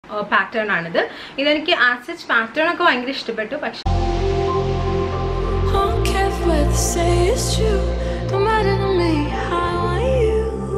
Pattern ആണിത് ഇതെനിക്ക് as such pattern ഒക്കെ ഭയങ്കര ഇഷ്ടപ്പെട്ടു പക്ഷെ Don't care what they say is true. Don't matter to me. How are you?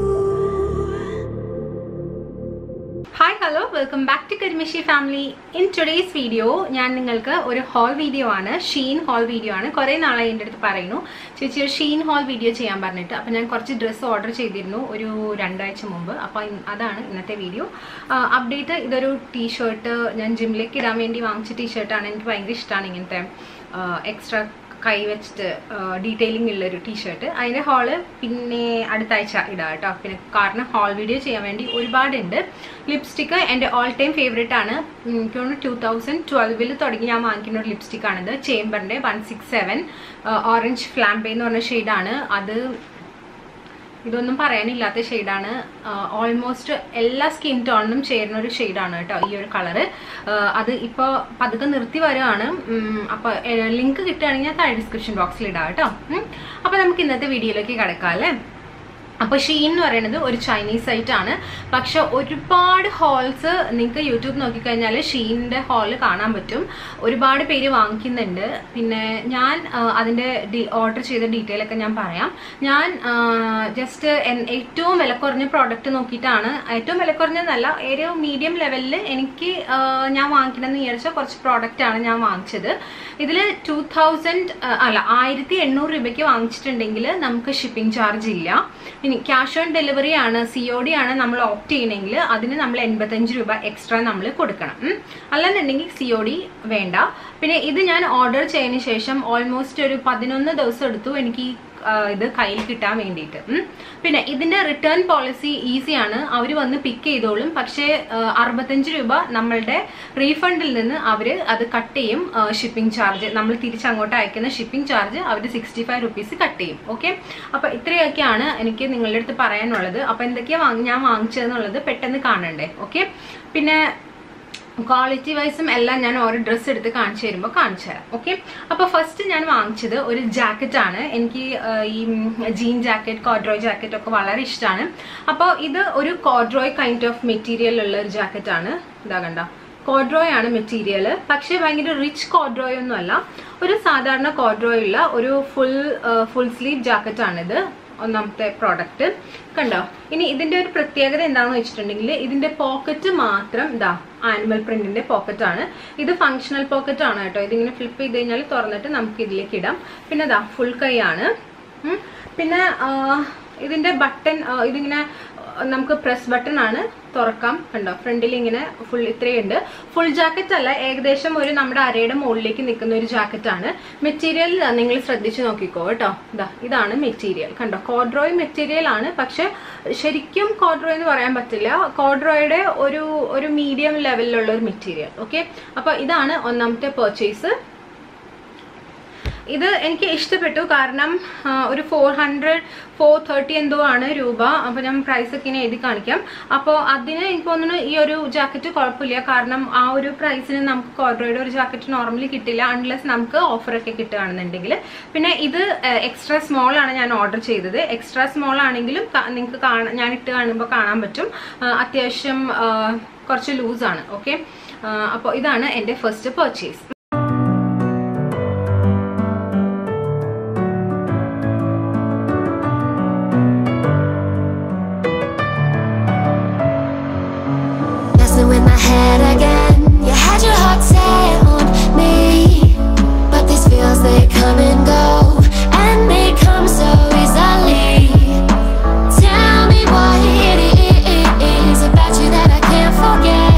Hi hello welcome back to Karimishi family in today's video ഞാൻ നിങ്ങൾക്ക് ഒരു ഹോൾ വീഡിയോ ആണ് ഷീൻ ഹോൾ വീഡിയോ ആണ് കുറേ നാളായി എൻ്റെ അടുത്ത് പറയുന്നു ചേച്ചി ഒരു ഷീൻ ഹോൾ വീഡിയോ ചെയ്യാൻ പറഞ്ഞിട്ട് അപ്പോൾ ഞാൻ കുറച്ച് ഡ്രസ്സ് ഓർഡർ ചെയ്തിരുന്നു ഒരു രണ്ടാഴ്ച മുമ്പ് അപ്പോൾ ഇൻ- അതാണ് ഇന്നത്തെ വീഡിയോ അപ്ഡേറ്റ് ഇതൊരു ടീഷർട്ട് ഞാൻ ജിമ്മിലേക്ക് ഇടാൻ വേണ്ടി വാങ്ങിച്ച ടീഷർട്ടാണ് എനിക്ക് ഭയങ്കര ഇഷ്ടമാണ് ഇങ്ങനത്തെ എക്സ്ട്രാ കൈ വെച്ചിട്ട് ഡീറ്റെയിലിംഗ് ഉള്ളൊരു ടീഷർട്ട് അതിൻ്റെ ഹാള് പിന്നെ അടുത്ത ആഴ്ച ഇടാം കേട്ടോ പിന്നെ കാരണം ഹാൾ വീഡിയോ ചെയ്യാൻ വേണ്ടി ഒരുപാടുണ്ട് ലിപ്സ്റ്റിക്ക് എൻ്റെ ഓൾ ടൈം ഫേവറേറ്റ് ആണ് ഉം, എനിക്ക് തോന്നുന്നു ടൂ തൗസൻഡ് ട്വൽവിൽ തുടങ്ങി ഞാൻ വാങ്ങിക്കുന്ന ഒരു ലിപ്സ്റ്റിക് ആണിത് ചേംബറിൻ്റെ one six seven orange flambe എന്ന് പറഞ്ഞ ഷെയ്ഡാണ് അത് ഇതൊന്നും പറയാനില്ലാത്ത ഷെയ്ഡാണ് ഓൾമോസ്റ്റ് എല്ലാ സ്കിൻ ടോണിനും ചേരുന്ന ഒരു ഷെയ്ഡാണ് കേട്ടോ ഈ ഒരു കളറ് അത് ഇപ്പോൾ പതുക്കെ നിർത്തി വരുവാണ് അപ്പോൾ ലിങ്ക് കിട്ടുകയാണെങ്കിൽ ഞാൻ താഴെ ഡിസ്ക്രിപ്ഷൻ ബോക്സിൽ ഇടാം കേട്ടോ അപ്പോൾ നമുക്ക് ഇന്നത്തെ വീഡിയോയിലേക്ക് കിടക്കാം അല്ലേ അപ്പോൾ ഷീൻ എന്ന് പറയുന്നത് ഒരു ചൈനീസ് സൈറ്റ് ആണ് പക്ഷെ ഒരുപാട് ഹോൾസ് നിങ്ങൾക്ക് യൂട്യൂബ് നോക്കിക്കഴിഞ്ഞാൽ ഷീനിൻ്റെ ഹാള് കാണാൻ പറ്റും ഒരുപാട് പേര് വാങ്ങിക്കുന്നുണ്ട് പിന്നെ ഞാൻ ആ, അതിൻ്റെ ഓർഡർ ചെയ്ത ഡീറ്റെയിൽ ഒക്കെ ഞാൻ പറയാം ഞാൻ ജസ്റ്റ് ഏറ്റവും വില കുറഞ്ഞ പ്രോഡക്റ്റ് നോക്കിയിട്ടാണ് ഏറ്റവും വില കുറഞ്ഞതല്ല ഒരു മീഡിയം ലെവലിൽ എനിക്ക് ആ, ഞാൻ വാങ്ങിക്കണമെന്ന് വിചാരിച്ച കുറച്ച് പ്രോഡക്റ്റ് ആണ് ഞാൻ വാങ്ങിച്ചത് ഇതിൽ ടു തൗസൻഡ് അല്ല ആയിരത്തി എണ്ണൂറ് രൂപയ്ക്ക് വാങ്ങിച്ചിട്ടുണ്ടെങ്കിൽ നമുക്ക് ഷിപ്പിംഗ് ചാർജ് ഇല്ല ഇനി ക്യാഷ് ഓൺ ഡെലിവറി ആണ് സി ഒ ഡി ആണ് നമ്മൾ ഓപ്റ്റ് ചെയ്യണമെങ്കിൽ അതിന് നമ്മൾ എൺപത്തഞ്ച് രൂപ എക്സ്ട്രാ നമ്മൾ കൊടുക്കണം ഉം. അല്ലെന്നുണ്ടെങ്കിൽ സി ഒ ഡി വേണ്ട പിന്നെ ഇത് ഞാൻ ഓർഡർ ചെയ്തതിന് ശേഷം ഓൾമോസ്റ്റ് ഒരു പതിനൊന്ന് ദിവസം എടുത്തു എനിക്ക് ഈ ആ, ഇത് കയ്യിൽ കിട്ടാൻ വേണ്ടിയിട്ട് ഉം. പിന്നെ ഇതിന്റെ റിട്ടേൺ പോളിസി ഈസിയാണ് അവർ വന്ന് പിക്ക് ചെയ്തോളും പക്ഷേ ആ, അറുപത്തഞ്ച് രൂപ നമ്മളുടെ റീഫണ്ടിൽ നിന്ന് അവർ അത് കട്ട് ചെയ്യും ഷിപ്പിംഗ് ചാർജ് നമ്മൾ തിരിച്ചങ്ങോട്ട് അയക്കുന്ന ഷിപ്പിംഗ് ചാർജ് അവർ സിക്സ്റ്റി ഫൈവ് റുപ്പീസ് കട്ട് ചെയ്യും ഓക്കെ അപ്പൊ ഇത്രയൊക്കെയാണ് എനിക്ക് നിങ്ങളുടെ അടുത്ത് പറയാനുള്ളത് അപ്പൊ എന്തൊക്കെയാ വാങ്ങി ഞാൻ വാങ്ങിച്ചതെന്നുള്ളത് പെട്ടെന്ന് കാണണ്ടേ ഓക്കെ പിന്നെ ക്വാളിറ്റി വൈസും എല്ലാം ഞാൻ ഓരോ ഡ്രസ്സ് എടുത്ത് കാണിച്ചു തരുമ്പോൾ കാണിച്ചു തരാം ഓക്കെ അപ്പോൾ ഫസ്റ്റ് ഞാൻ വാങ്ങിച്ചത് ഒരു ജാക്കറ്റ് ആണ് എനിക്ക് ആ, ഈ ജീൻ ജാക്കറ്റ് കോഡ്രോയ് ജാക്കറ്റ് ഒക്കെ വളരെ ഇഷ്ടമാണ് അപ്പോൾ ഇത് ഒരു കോഡ്രോയ് കൈൻഡ് ഓഫ് മെറ്റീരിയൽ ഉള്ള ഒരു ജാക്കറ്റ് ആണ് ഇതാ കണ്ട കോഡ്രോയ് ആണ് മെറ്റീരിയൽ പക്ഷേ ഭയങ്കര റിച്ച് കോഡ്രോയ് ഒന്നും അല്ല ഒരു സാധാരണ കോഡ്രോയ് ഉള്ള ഒരു ഫുൾ ഫുൾ സ്ലീവ് ജാക്കറ്റ് ആണിത് ഒന്നാമത്തെ പ്രോഡക്റ്റ് കണ്ടോ ഇനി ഇതിന്റെ ഒരു പ്രത്യേകത എന്താണെന്ന് വെച്ചിട്ടുണ്ടെങ്കിൽ ഇതിന്റെ പോക്കറ്റ് മാത്രം ഇതാ ആനിമൽ പ്രിന്റിന്റെ പോക്കറ്റ് ആണ് ഇത് ഫങ്ഷണൽ പോക്കറ്റ് ആണ് കേട്ടോ ഇതിങ്ങനെ ഫ്ലിപ്പ് ചെയ്ത് കഴിഞ്ഞാൽ തുറന്നിട്ട് നമുക്ക് ഇതിലേക്ക് ഇടാം പിന്നെ ഇതാ ഫുൾ കൈ ആണ് ഉം. പിന്നെ ആ, ഇതിന്റെ ബട്ടൺ ഇതിങ്ങനെ ആ, നമുക്ക് പ്രസ് ബട്ടൺ ആണ് തുറക്കാം കണ്ടോ ഫ്രണ്ടിൽ ഇങ്ങനെ ഫുൾ ഇത്രയുണ്ട് ഫുൾ ജാക്കറ്റ് അല്ല ഏകദേശം ഒരു നമ്മുടെ അരയുടെ മുകളിലേക്ക് നിൽക്കുന്ന ഒരു ജാക്കറ്റ് ആണ് മെറ്റീരിയൽ നിങ്ങൾ ശ്രദ്ധിച്ചു നോക്കിക്കോ കേട്ടോ ഇതാ ഇതാണ് മെറ്റീരിയൽ കണ്ടോ കോഡ്രോയ് മെറ്റീരിയൽ ആണ് പക്ഷെ ശരിക്കും കോഡ്രോയ് എന്ന് പറയാൻ പറ്റില്ല കോഡ്രോയുടെ ഒരു ഒരു മീഡിയം ലെവലിലുള്ള ഒരു മെറ്റീരിയൽ ഓക്കെ അപ്പൊ ഇതാണ് ഒന്നാമത്തെ പർച്ചേസ് ഇത് എനിക്ക് ഇഷ്ടപ്പെട്ടു കാരണം ആ, ഒരു ഫോർ ഹൺഡ്രഡ് ഫോർ തേർട്ടി എന്തോ ആണ് രൂപ അപ്പോൾ ഞാൻ പ്രൈസ് ഒക്കെ ഇനി എഴുതി കാണിക്കാം അപ്പോൾ അതിന് എനിക്ക് തോന്നുന്നു ഈ ഒരു ജാക്കറ്റ് കുഴപ്പമില്ല കാരണം ആ ഒരു പ്രൈസിന് നമുക്ക് കോർഡ്രോയുടെ ഒരു ജാക്കറ്റ് നോർമലി കിട്ടില്ല അൺലെസ് നമുക്ക് ഓഫറൊക്കെ കിട്ടുകയാണെന്നുണ്ടെങ്കിൽ പിന്നെ ഇത് എക്സ്ട്രാ സ്മോൾ ആണ് ഞാൻ ഓർഡർ ചെയ്തത് എക്സ്ട്രാ സ്മോൾ ആണെങ്കിലും നിങ്ങൾക്ക് കാണാൻ ഞാൻ ഇട്ട് കാണുമ്പോൾ കാണാൻ പറ്റും ആ, അത്യാവശ്യം ആ, കുറച്ച് ലൂസാണ് ഓക്കെ അപ്പോൾ ഇതാണ് എൻ്റെ first purchase Messing with my head again. You had your heart set on me, but these feels they come and go, and they come so easily. Tell me what it is about you that I can't forget.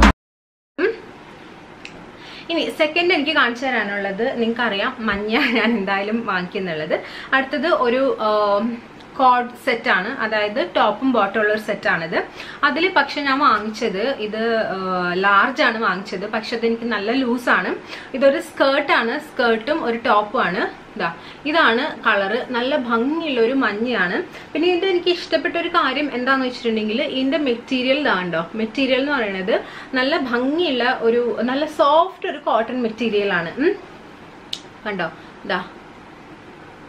ഇനി second എനിക്ക് കാണിച്ചു തരാനുള്ളത് നിങ്ങൾക്കറിയാം മഞ്ഞ ഞാൻ എന്തായാലും വാങ്ങിക്കുന്നുള്ളത് അടുത്തത് ഒരു code set ആണ് അതായത് ടോപ്പും ബോട്ടം ഉള്ള ഒരു സെറ്റ് ആണിത് അതിൽ പക്ഷെ ഞാൻ വാങ്ങിച്ചത് ഇത് ലാർജ് ആണ് വാങ്ങിച്ചത് പക്ഷെ അത് എനിക്ക് നല്ല ലൂസാണ് ഇതൊരു സ്കേർട്ടാണ് സ്കേർട്ടും ഒരു ടോപ്പും ആണ് ഇതാ ഇതാണ് കളറ് നല്ല ഭംഗിയുള്ള ഒരു മഞ്ഞയാണ് പിന്നെ ഇതിന്റെ എനിക്ക് ഇഷ്ടപ്പെട്ട ഒരു കാര്യം എന്താന്ന് വെച്ചിട്ടുണ്ടെങ്കിൽ ഇതിന്റെ മെറ്റീരിയൽ ഇതാണ്ടോ മെറ്റീരിയൽ എന്ന് പറയുന്നത് നല്ല ഭംഗിയുള്ള ഒരു നല്ല സോഫ്റ്റ് ഒരു കോട്ടൺ മെറ്റീരിയൽ ആണ് ഉം. കണ്ടോ ഇതാ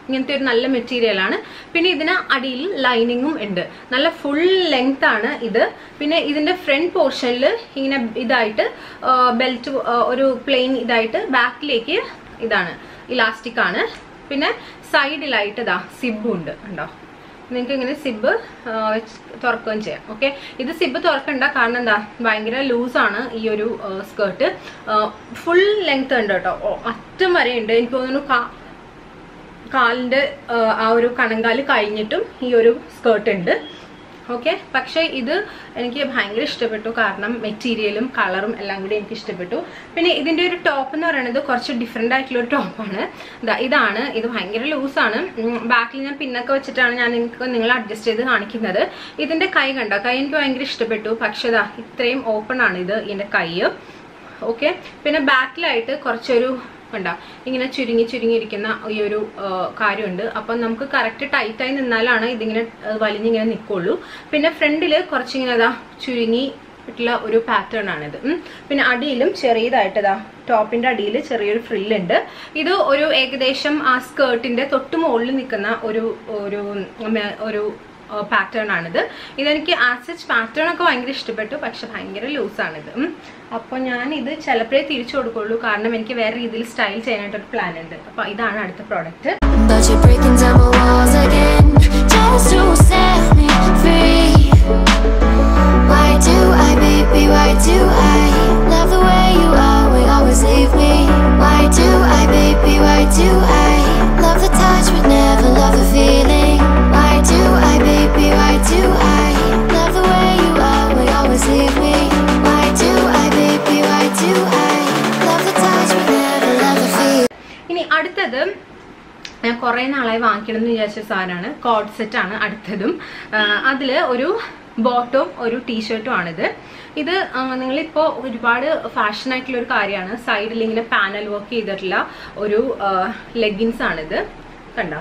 ഇങ്ങനത്തെ ഒരു നല്ല മെറ്റീരിയൽ ആണ് പിന്നെ ഇതിന് അടിയിൽ ലൈനിങ്ങും ഉണ്ട് നല്ല ഫുൾ ലെങ്ത് ആണ് ഇത് പിന്നെ ഇതിന്റെ ഫ്രണ്ട് പോർഷനിൽ ഇങ്ങനെ ഇതായിട്ട് ബെൽറ്റ് ഒരു പ്ലെയിൻ ഇതായിട്ട് ബാക്കിലേക്ക് ഇതാണ് ഇലാസ്റ്റിക് ആണ് പിന്നെ സൈഡിലായിട്ട് ഇതാ സിബും ഉണ്ട് ഉണ്ടോ നിങ്ങൾക്ക് ഇങ്ങനെ സിബ് തുറക്കുകയും ചെയ്യാം ഓക്കെ ഇത് സിബ് തുറക്കണ്ട കാരണം എന്താ ഭയങ്കര ലൂസാണ് ഈ ഒരു സ്കേർട്ട് ഫുൾ ലെങ്ത് ഉണ്ട് കേട്ടോ ഓ, അറ്റം വരെ ഉണ്ട് എനിക്ക് തോന്നുന്നു കാ- കാലിന്റെ ആ, ആ ഒരു കണങ്കാല് കഴിഞ്ഞിട്ടും ഈ ഒരു സ്കേർട്ട് ഉണ്ട് ഓക്കെ പക്ഷേ ഇത് എനിക്ക് ഭയങ്കര ഇഷ്ടപ്പെട്ടു കാരണം മെറ്റീരിയലും കളറും എല്ലാം കൂടി എനിക്ക് ഇഷ്ടപ്പെട്ടു പിന്നെ ഇതിന്റെ ഒരു ടോപ്പ് എന്ന് പറയുന്നത് കുറച്ച് ഡിഫറെൻ്റ് ആയിട്ടുള്ള ഒരു ടോപ്പാണ് ഇതാണ് ഇത് ഭയങ്കര ലൂസാണ് ബാക്കിൽ ഞാൻ പിന്നൊക്കെ വെച്ചിട്ടാണ് ഞാൻ നിങ്ങൾക്ക് നിങ്ങൾ അഡ്ജസ്റ്റ് ചെയ്ത് കാണിക്കുന്നത് ഇതിന്റെ കൈ കണ്ടോ കൈ എനിക്ക് ഭയങ്കര ഇഷ്ടപ്പെട്ടു പക്ഷേ ഇതാ ഇത്രയും ഓപ്പൺ ആണ് ഇത് ഇതിന്റെ കൈ ഓക്കെ പിന്നെ ബാക്കിലായിട്ട് കുറച്ചൊരു കണ്ട ഇങ്ങനെ ചുരുങ്ങി ചുരുങ്ങിയിരിക്കുന്ന ഈ ഒരു ആ, കാര്യമുണ്ട് അപ്പം നമുക്ക് കറക്റ്റ് ടൈറ്റായി നിന്നാലാണ് ഇതിങ്ങനെ ആ, വലിഞ്ഞിങ്ങനെ നിൽക്കുള്ളൂ പിന്നെ ഫ്രണ്ടിൽ കുറച്ചിങ്ങനെ അതാ ചുരുങ്ങി ുള്ള ഒരു പാറ്റേൺ ആണിത് ഉം. പിന്നെ അടിയിലും ചെറിയതായിട്ട് ഇതാ ടോപ്പിന്റെ അടിയിൽ ചെറിയൊരു ഫ്രില്ലുണ്ട് ഇത് ഒരു ഏകദേശം ആ സ്കേർട്ടിന്റെ തൊട്ട് മുകളിൽ നിൽക്കുന്ന ഒരു ഒരു ഉം, ഒരു പാറ്റേൺ ആണിത് ഇതെനിക്ക് ആസച്ച് പാറ്റേൺ ഒക്കെ ഭയങ്കര ഇഷ്ടപ്പെട്ടു പക്ഷെ ഭയങ്കര ലൂസാണിത് അപ്പോൾ ഞാൻ ഇത് ചിലപ്പോഴേ തിരിച്ചു കൊടുക്കുള്ളൂ കാരണം എനിക്ക് വേറെ രീതിയിൽ സ്റ്റൈൽ ചെയ്യാനായിട്ടൊരു പ്ലാൻ ഉണ്ട് അപ്പോൾ ഇതാണ് അടുത്ത product But you're breaking down my walls again Just to set me free Why do I, baby, why do I Love the way you are, we always leave me Why do I, baby, why do I Love the touch but never love the feeling Why do I, baby, why do I Love the way you are, we always leave me Why do I, baby, why do I Love the touch but never love the feeling ഇനി അടുത്തത് ഞാൻ കുറേ നാളായി വാങ്ങിക്കണം എന്ന് വിചാരിച്ച സാധനമാണ് code set ആണ് അടുത്തതും അതിൽ ഒരു ബോട്ടും ഒരു ടീഷർട്ടും ആണിത് ഇത് ആ, നിങ്ങളിപ്പോൾ ഒരുപാട് ഫാഷൻ ആയിട്ടുള്ള ഒരു കാര്യമാണ് സൈഡിൽ ഇങ്ങനെ പാനൽ വർക്ക് ചെയ്തിട്ടുള്ള ഒരു ലെഗിൻസ് ആണിത് കണ്ടോ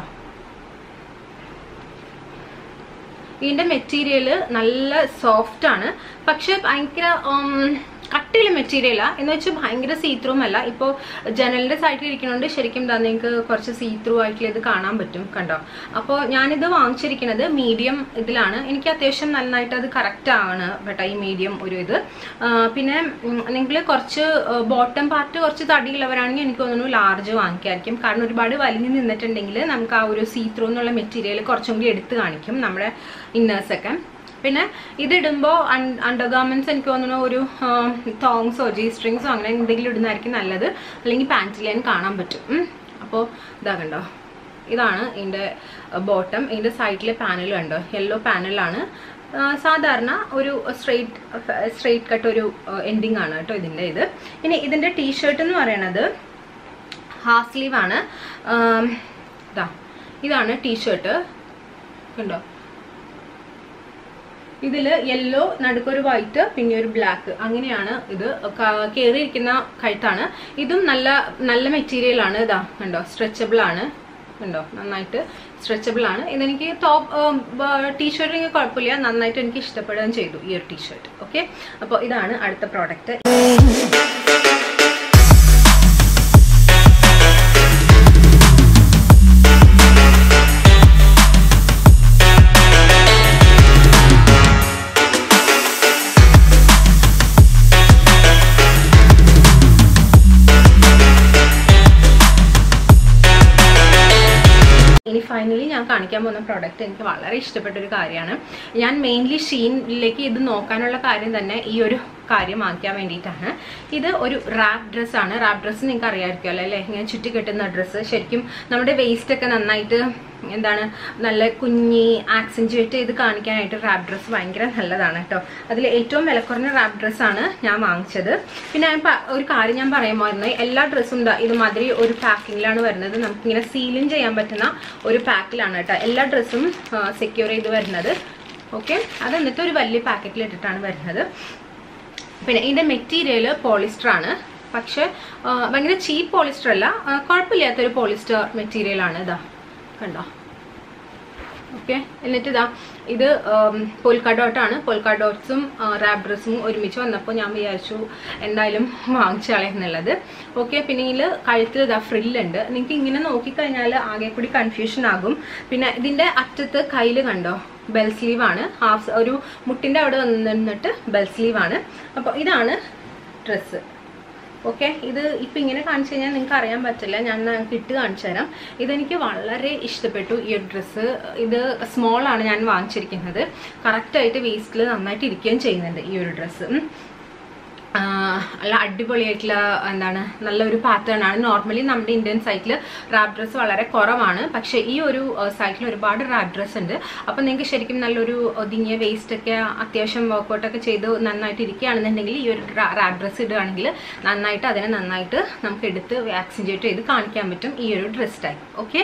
ഇതിന്റെ മെറ്റീരിയൽ നല്ല സോഫ്റ്റ് ആണ് പക്ഷെ ഭയങ്കര ഉം, കട്ടിയുള്ള മെറ്റീരിയലാ എന്ന് വെച്ചാൽ ഭയങ്കര സീത്രൂം അല്ല ഇപ്പോൾ ജനലിന്റെ സൈഡിൽ ഇരിക്കണോണ്ട് ശരിക്കും എന്താ നിങ്ങൾക്ക് കുറച്ച് സീത്രൂ ആയിട്ടുള്ള ഇത് കാണാൻ പറ്റും കണ്ടോ അപ്പോൾ ഞാനിത് വാങ്ങിച്ചിരിക്കുന്നത് മീഡിയം ഇതിലാണ് എനിക്ക് അത്യാവശ്യം നന്നായിട്ട് അത് കറക്റ്റ് ആണ് ബട്ട് ഈ മീഡിയം ഒരു ഇത് ആ, പിന്നെ നിങ്ങൾ കുറച്ച് ബോട്ടം പാർട്ട് കുറച്ച് തടിയുള്ളവരാണെങ്കിൽ എനിക്ക് തോന്നുന്നു ലാർജ് വാങ്ങിക്കായിരിക്കും കാരണം ഒരുപാട് വലിഞ്ഞു നിന്നിട്ടുണ്ടെങ്കിൽ നമുക്ക് ആ ഒരു സീത്രൂ എന്നുള്ള മെറ്റീരിയൽ കുറച്ചും കൂടി എടുത്ത് കാണിക്കും നമ്മുടെ ഇന്നേഴ്സൊക്കെ പിന്നെ ഇതിടുമ്പോൾ അണ്ടർ ഗാർമെന്റ്സ് എനിക്ക് തോന്നുന്നു ഒരു തോങ്സോ ജി സ്ട്രിങ്സോ അങ്ങനെ എന്തെങ്കിലും ഇടുന്നതായിരിക്കും നല്ലത് അല്ലെങ്കിൽ പാൻറ്റിലേൻ കാണാൻ പറ്റും അപ്പോൾ ഇതാ കണ്ടോ ഇതാണ് ഇതിൻ്റെ ബോട്ടം ഇതിൻ്റെ സൈഡിലെ പാനൽ കണ്ടോ യെല്ലോ പാനലാണ് സാധാരണ ഒരു സ്ട്രെയിറ്റ് സ്ട്രെയിറ്റ് കട്ട് ഒരു എൻഡിങ് ആണ് കേട്ടോ ഇതിൻ്റെ ഇത് ഇനി ഇതിൻ്റെ ടീഷർട്ട് എന്ന് പറയണത് ഹാഫ് സ്ലീവ് ആണ് ആം, ഇതാ ഇതാണ് ടീഷർട്ട് കണ്ടോ ഇതിൽ യെല്ലോ നടുക്കൊരു വൈറ്റ് പിന്നെ ഒരു ബ്ലാക്ക് അങ്ങനെയാണ് ഇത് ക- കേറിയിരിക്കുന്ന കഴുത്താണ് ഇതും നല്ല നല്ല മെറ്റീരിയൽ ആണ് ഇതാ കണ്ടോ സ്ട്രെച്ചബിൾ ആണ് കണ്ടോ നന്നായിട്ട് സ്ട്രെച്ചബിൾ ആണ് ഇതെനിക്ക് ടോപ്പ് ടീഷർട്ട് കുഴപ്പമില്ല നന്നായിട്ട് എനിക്ക് ഇഷ്ടപ്പെടുകയും ചെയ്തു ഈ ഒരു ടീഷർട്ട് ഓക്കെ അപ്പോൾ ഇതാണ് അടുത്ത പ്രോഡക്റ്റ് ഇനി ഫൈനലി ഞാൻ കാണിക്കാൻ പോകുന്ന പ്രോഡക്റ്റ് എനിക്ക് വളരെ ഇഷ്ടപ്പെട്ട ഒരു കാര്യമാണ് ഞാൻ മെയിൻലി ഷീനിലേക്ക് ഇത് നോക്കാനുള്ള കാര്യം തന്നെ ഈ ഒരു കാര്യം വാങ്ങിക്കാൻ വേണ്ടിയിട്ടാണ് ഇത് ഒരു റാപ്പ് ഡ്രസ്സാണ് റാപ്പ് ഡ്രസ്സ് നിങ്ങൾക്ക് അറിയാമായിരിക്കുമല്ലോ അല്ലേ ഇങ്ങനെ ചുറ്റി കെട്ടുന്ന ഡ്രസ്സ് ശരിക്കും നമ്മുടെ വേസ്റ്റ് ഒക്കെ നന്നായിട്ട് എന്താണ് നല്ല കുഞ്ഞി ആക്സെൻറ്റുവേറ്റ് ചെയ്ത് കാണിക്കാനായിട്ട് റാപ്പ് ഡ്രസ്സ് ഭയങ്കര നല്ലതാണ് കേട്ടോ അതിൽ ഏറ്റവും വിലക്കുറഞ്ഞ റാപ്പ് ഡ്രസ്സാണ് ഞാൻ വാങ്ങിച്ചത് പിന്നെ ഞാൻ പ- ഒരു കാര്യം ഞാൻ പറയുമായിരുന്നു എല്ലാ ഡ്രസ്സും ഇതാ ഇതുമാതിരി ഒരു പാക്കിങ്ങിലാണ് വരുന്നത് നമുക്കിങ്ങനെ സീലിംഗ് ചെയ്യാൻ പറ്റുന്ന ഒരു പാക്കിലാണ് കേട്ടോ എല്ലാ ഡ്രസ്സും സെക്യൂർ ചെയ്ത് വരുന്നത് ഓക്കെ അത് എന്നിട്ട് ഒരു വലിയ പാക്കറ്റിൽ ഇട്ടിട്ടാണ് വരുന്നത് പിന്നെ ഇതിൻ്റെ മെറ്റീരിയൽ പോളിസ്റ്റർ ആണ് പക്ഷെ ആ, ഭയങ്കര ചീപ്പ് പോളിസ്റ്റർ അല്ല ആ, കുഴപ്പമില്ലാത്തൊരു പോളിസ്റ്റർ മെറ്റീരിയൽ ആണ് ഇതാ കണ്ടോ ഓക്കെ എന്നിട്ട് ഇതാ ഇത് പോൽക്ക ഡോട്ടാണ് പോൽക്ക ഡോട്ട്സും റാബ് ഡ്രസ്സും ഒരുമിച്ച് വന്നപ്പോൾ ഞാൻ വിചാരിച്ചു എന്തായാലും വാങ്ങിച്ചു കളയുന്നുള്ളത് ഓക്കെ പിന്നെ ഇതിൽ കഴുത്തിൽ ഇതാ ഫ്രില്ലുണ്ട് നിങ്ങൾക്ക് ഇങ്ങനെ നോക്കിക്കഴിഞ്ഞാൽ ആകെ കൂടി കൺഫ്യൂഷൻ ആകും പിന്നെ ഇതിൻ്റെ അറ്റത്ത് കയ്യിൽ കണ്ടോ ബെൽ സ്ലീവ് ആണ് ഹാഫ് ഒരു മുട്ടിൻ്റെ അവിടെ വന്ന് നിന്നിട്ട് ബെൽ സ്ലീവ് ആണ് അപ്പോൾ ഇതാണ് ഡ്രസ്സ് ഓക്കെ ഇത് ഇപ്പം ഇങ്ങനെ കാണിച്ചു കഴിഞ്ഞാൽ നിങ്ങൾക്ക് അറിയാൻ പറ്റില്ല ഞാൻ നിങ്ങൾക്ക് ഇട്ട് കാണിച്ചു തരാം ഇതെനിക്ക് വളരെ ഇഷ്ടപ്പെട്ടു ഈ ഒരു ഡ്രസ്സ് ഇത് സ്മോൾ ആണ് ഞാൻ വാങ്ങിച്ചിരിക്കുന്നത് കറക്റ്റായിട്ട് വേസ്റ്റിൽ നന്നായിട്ട് ഇരിക്കുകയും ചെയ്യുന്നുണ്ട് ഈ ഒരു ഡ്രസ്സ് നല്ല അടിപൊളിയായിട്ടുള്ള എന്താണ് നല്ലൊരു പാറ്റേൺ ആണ് നോർമലി നമ്മുടെ ഇന്ത്യൻ സൈറ്റിൽ റാപ്പ് ഡ്രസ്സ് വളരെ കുറവാണ് പക്ഷേ ഈ ഒരു സൈറ്റിൽ ഒരുപാട് റാപ്പ് ഡ്രസ്സ് ഉണ്ട് അപ്പം നിങ്ങൾക്ക് ശരിക്കും നല്ലൊരു ഒതുങ്ങിയ വേസ്റ്റ് ഒക്കെ അത്യാവശ്യം വർക്കൗട്ടൊക്കെ ചെയ്ത് നന്നായിട്ട് ഇരിക്കുകയാണെന്നുണ്ടെങ്കിൽ ഈ ഒരു റാപ്പ് ഡ്രസ്സ് ഇടുകയാണെങ്കിൽ നന്നായിട്ട് അതിനെ നന്നായിട്ട് നമുക്ക് എടുത്ത് വാക്സിനേറ്റ് ചെയ്ത് കാണിക്കാൻ പറ്റും ഈ ഒരു dress type okay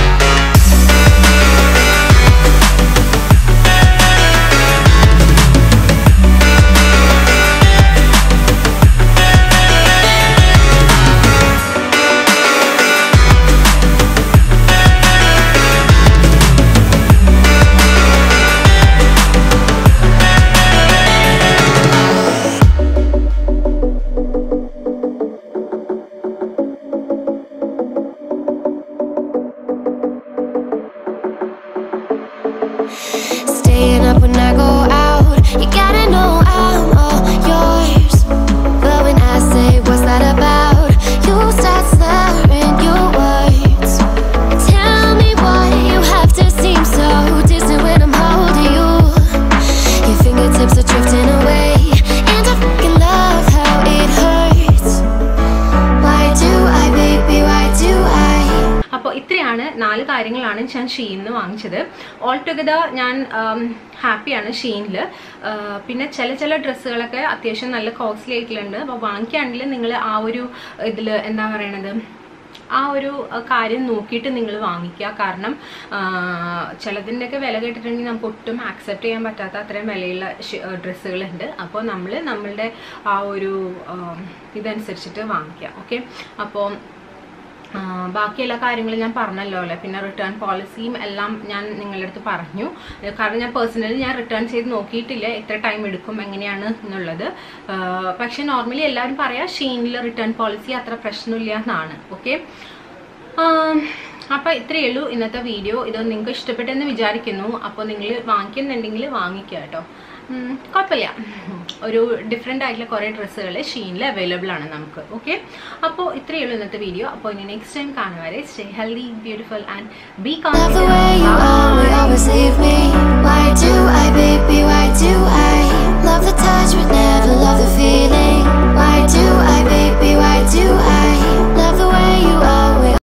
Staying up when I go out. You gotta know I'm all yours. But when I say what's that about, you start slurring your words. Tell me why you have to seem so distant when I'm holding you. Your fingertips are drifting away, and I fucking love how it hurts. Why do I, baby? Why do I? അപ്പോൾ ഇത്രയാണ് നാല് കാര്യങ്ങളാണ് ഞാൻ ഷീനിന്ന് വാങ്ങിച്ചത് all together ഞാൻ ഹാപ്പിയാണ് ഷീനിൽ പിന്നെ ചില ചില ഡ്രസ്സുകളൊക്കെ അത്യാവശ്യം നല്ല കോസ്റ്റ്ലി ആയിട്ടുള്ളത് അപ്പോൾ വാങ്ങിക്കുകയാണെങ്കിൽ നിങ്ങൾ ആ ഒരു ഇതിൽ എന്താ പറയണത് ആ ഒരു അഹ് കാര്യം നോക്കിയിട്ട് നിങ്ങൾ വാങ്ങിക്കുക കാരണം ചിലതിൻ്റെയൊക്കെ വില കേട്ടിട്ടുണ്ടെങ്കിൽ നമുക്ക് ഒട്ടും ആക്സെപ്റ്റ് ചെയ്യാൻ പറ്റാത്ത അത്രയും വിലയുള്ള ഡ്രസ്സുകളുണ്ട് അപ്പോൾ നമ്മൾ നമ്മളുടെ ആ ഒരു ആം, ഇതനുസരിച്ചിട്ട് വാങ്ങിക്കുക ഓക്കെ അപ്പോൾ ആ, ബാക്കി എല്ലാ കാര്യങ്ങളും ഞാൻ പറഞ്ഞല്ലോ അല്ലേ പിന്നെ റിട്ടേൺ പോളിസിയും എല്ലാം ഞാൻ നിങ്ങളുടെ അടുത്ത് പറഞ്ഞു ഏഹ് കാരണം ഞാൻ പേഴ്സണലി ഞാൻ റിട്ടേൺ ചെയ്ത് നോക്കിയിട്ടില്ല എത്ര ടൈം എടുക്കും എങ്ങനെയാണ് എന്നുള്ളത് ആ, പക്ഷെ നോർമലി എല്ലാവരും പറയാം ഷീനിൽ റിട്ടേൺ പോളിസി അത്ര പ്രശ്നമില്ല എന്നാണ് ഓക്കെ അപ്പോൾ ഇത്രയേ ഉള്ളൂ ഇന്നത്തെ വീഡിയോ ഇത് നിങ്ങൾക്ക് ഇഷ്ടപ്പെട്ടെന്ന് വിചാരിക്കുന്നു അപ്പോൾ നിങ്ങൾ വാങ്ങിക്കുന്നുണ്ടെങ്കിൽ വാങ്ങിക്കുക കേട്ടോ ഉം, കുഴപ്പമില്ല ഒരു ഡിഫറെൻ്റ് ആയിട്ടുള്ള കുറേ ഡ്രസ്സുകൾ ഷീനിൽ അവൈലബിൾ ആണ് നമുക്ക് ഓക്കെ അപ്പോൾ ഇത്രയേ ഉള്ളൂ ഇന്നത്തെ വീഡിയോ അപ്പോൾ ഇനി നെക്സ്റ്റ് ടൈം കാണുവരെ stay healthy beautiful and be Love the way you are, will always leave me. Why do I, baby? Why do I?